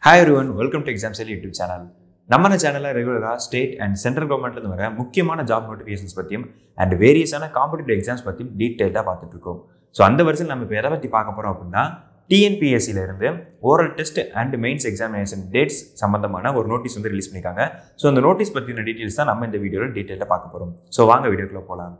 hi everyone welcome to exam cell YouTube channel நம்ம சேனலில் ரெகுலராக ஸ்டேட் அண்ட் சென்ட்ரல் கவர்மெண்ட்லேருந்து வர முக்கியமான ஜாப் நோட்டிஃபிகேஷன்ஸ் பற்றியும் அண்ட் வேரியஸான காம்படிட்டிவ் எக்ஸாம்ஸ் பற்றியும் டீட்டெயிலாக பார்த்துட்டு இருக்கோம் ஸோ அந்த வருஷம் நம்ம இப்போ எதை பற்றி பார்க்க போகிறோம் அப்படின்னா டிஎன்பிஎஸ்சில இருந்து oral test and mains examination dates சம்பந்தமான ஒரு நோட்டீஸ் வந்து ரிலீஸ் பண்ணியிருக்காங்க ஸோ அந்த நோட்டீஸ் பற்றின டீட்டெயில்ஸ் தான் நம்ம இந்த வீடியோவில் டீட்டெயிலாக பார்க்க போகிறோம் ஸோ வாங்க வீடியோக்குள்ளே போகலாம்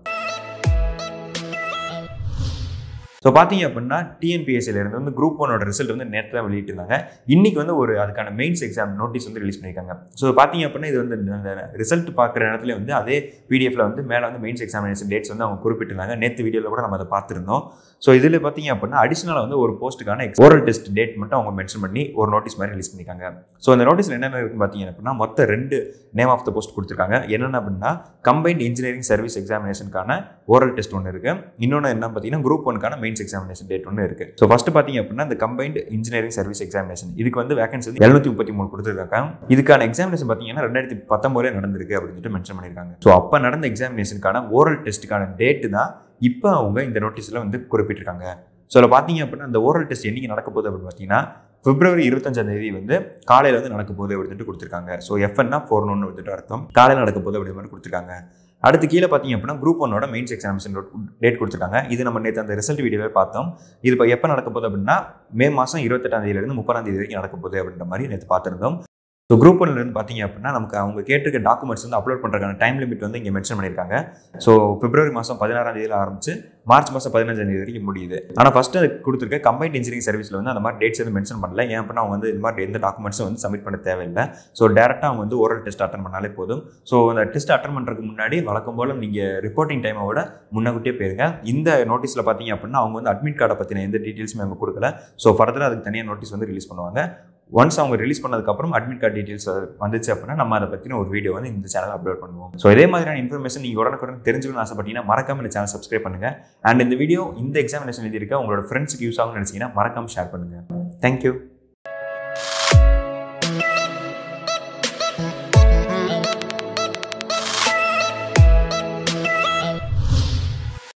ஸோ பார்த்தீங்க அப்படின்னா டிஎன்பிஎஸ்சில இருந்து வந்து குரூப் ஒனோட ரிசல்ட் வந்து நேற்று தான் வெளியிட்டிருந்தாங்க இன்னைக்கு வந்து ஒரு அதுக்கான மெயின்ஸ் எக்ஸாம் நோட்டீஸ் வந்து ரிலீஸ் பண்ணியிருக்காங்க ஸோ பார்த்தீங்க அப்படின்னா இது வந்து அந்த ரிசல்ட் பார்க்குற இடத்துல வந்து அதே பிடிஎஃப்ல வந்து மேலே வந்து மெயின்ஸ் எக்ஸாமினேஷன் டேட்ஸ் வந்து அவங்க குறிப்பிட்டிருந்தாங்க நேற்று வீடியோவில் கூட நம்ம அதை பார்த்துருந்தோம் ஸோ இதில் பார்த்தீங்க அப்படின்னா அடிஷனலாக வந்து ஒரு போஸ்ட்டுக்கான ஓரல் டெஸ்ட் டேட் மட்டும் அவங்க மென்ஷன் பண்ணி ஒரு நோட்டீஸ் மாதிரி ரிலீஸ் பண்ணியிருக்காங்க ஸோ அந்த நோட்டீஸில் என்னென்ன இருக்குன்னு பார்த்தீங்க அப்படின்னா மொத்தம் ரெண்டு நேம் ஆஃப் த போஸ்ட் கொடுத்துருக்காங்க என்னென்ன அப்படின்னா கம்பைன்ட் இன்ஜினியரிங் சர்வீஸ் எக்ஸாமினேஷனுக்கான ஓரல் டெஸ்ட் ஒன்று இருக்குது இன்னொன்று என்ன பார்த்தீங்கன்னா குரூப் ஒன்க்கான மெயின்ஸ் எக்ஸாமினேஷன் டேட் ஒன்று இருக்குது ஸோ ஃபஸ்ட்டு பார்த்தீங்க அப்படின்னா இந்த கம்பைன்ட் இன்ஜினியரிங் சர்வீஸ் எக்ஸாமினேஷன் இதுக்கு வந்து வேகன்சி வந்து எழுநூத்தி முப்பத்தி மூணு கொடுத்துருக்காங்க இதுக்கான எக்ஸாமினேஷன் பார்த்தீங்கன்னா ரெண்டாயிரத்தி பத்தொம்போதே நடந்திருக்கு அப்படின்னு சொல்லிட்டு மென்ஷன் பண்ணியிருக்காங்க ஸோ அப்போ நடந்த எக்ஸாமினேஷனுக்கான ஓரல் டெஸ்ட்டுக்கான டேட்டு தான் இப்போ அவங்க இந்த நோட்டீஸில் வந்து குறிப்பிட்டிருக்காங்க ஸோ அதில் பார்த்தீங்க அப்படின்னா அந்த ஓரல் டெஸ்ட் என்னைக்கு நடக்க போகுது அப்படின்னு பார்த்தீங்கன்னா பிப்ரவரி இருபத்தஞ்சாம் தேதி வந்து காலையில் வந்து நடக்க போகுது அப்படின்னு சொல்லிட்டு கொடுத்துருக்காங்க ஸோ எஃப்என்னா ஃபோர் ஒன்று வந்துட்டு அர்த்தம் காலையில் நடக்க போகுது அப்படி மாதிரி கொடுத்துருக்காங்க அடுத்து கீழே பார்த்தீங்க அப்படின்னா குரூப் ஒன்னோட மெயின்ஸ் எக்ஸாமினேஷன் டேட் கொடுத்துருக்காங்க இது நம்ம நேற்று அந்த ரிசல்ட் வீடியோவே பார்த்தோம் இது இப்போ எப்போ நடக்க போகுது அப்படின்னா மே மாதம் இருபத்தெட்டாம் தேதியிலிருந்து முப்பதாம் தேதி வரைக்கும் நடக்க போகுது அப்படின்ற மாதிரி நேற்று பார்த்துருந்தோம் ஸோ குரூப் ஒன்லேருந்து பார்த்தீங்க அப்படின்னா நமக்கு அவங்க கேட்டிருக்க டாக்குமெண்ட்ஸ் வந்து அப்லோட் பண்ணுறதுக்கான டைம் லிமிட் வந்து இங்கே மென்ஷன் பண்ணியிருக்காங்க ஸோ பிப்ரவரி மாதம் பதினாறாம் தேதியில் ஆரம்பிச்சு மார்ச் மாதம் பதினஞ்சாம் தேதி வரைக்கும் முடியுது ஆனால் ஃபஸ்ட்டு அது கொடுத்துருக்க கம்பைன்ட் இன்ஜினியரிங் சர்வீஸில் வந்து அந்த மாதிரி டேட்ஸ் எதுவும் மென்ஷன் பண்ணல ஏன் அப்படின்னா அவங்க வந்து இந்த மாதிரி எந்த டாக்குமெண்ட்ஸும் வந்து சப்மிட் பண்ண தேவையில்லை ஸோ டேரெக்டாக அவங்க வந்து ஓரல் டெஸ்ட் அட்டன் பண்ணாலே போதும் ஸோ அந்த டெஸ்ட் அட்டன் பண்ணுறதுக்கு முன்னாடி வழக்கம் போல் நீங்கள் ரிப்போர்ட்டிங் டைமை விட முன்னக்கூட்டியே போயிருங்க இந்த நோட்டீஸில் பார்த்தீங்க அப்படின்னா அவங்க வந்து அட்மிட் கார்டை பற்றின எந்த டீட்டெயில்ஸுமே அவங்க கொடுக்கல ஸோ ஃபர்தராக அதுக்கு தனியாக நோட்டீஸ் வந்து ரிலீஸ் பண்ணுவாங்க ஒன்ஸ் அவங்க ரிலீஸ் பண்ணதுக்கப்புறம் அட்மிட் கார்டு டீட்டெயில்ஸ் வந்துச்சு அப்படின்னா நம்ம அதை பற்றின ஒரு வீடியோ வந்து இந்த சேனல் அப்லோட் பண்ணுவோம் ஸோ இதே மாதிரியான இன்ஃபர்மேஷன் நீங்கள் உடனுக்குடன் தெரிஞ்சுக்கணும்னு ஆசைப்பட்டீங்கன்னா மறக்காம இந்த சேனல் சப்ஸ்கிரைப் பண்ணுங்கள் அண்ட் இந்த வீடியோ இந்த எக்ஸாமினேஷன் எழுதியிருக்க உங்களோட ஃப்ரெண்ட்ஸுக்கு யூஸ் ஆகும்னு நினச்சிங்கன்னா மறக்காம ஷேர் பண்ணுங்கள் தேங்க்யூ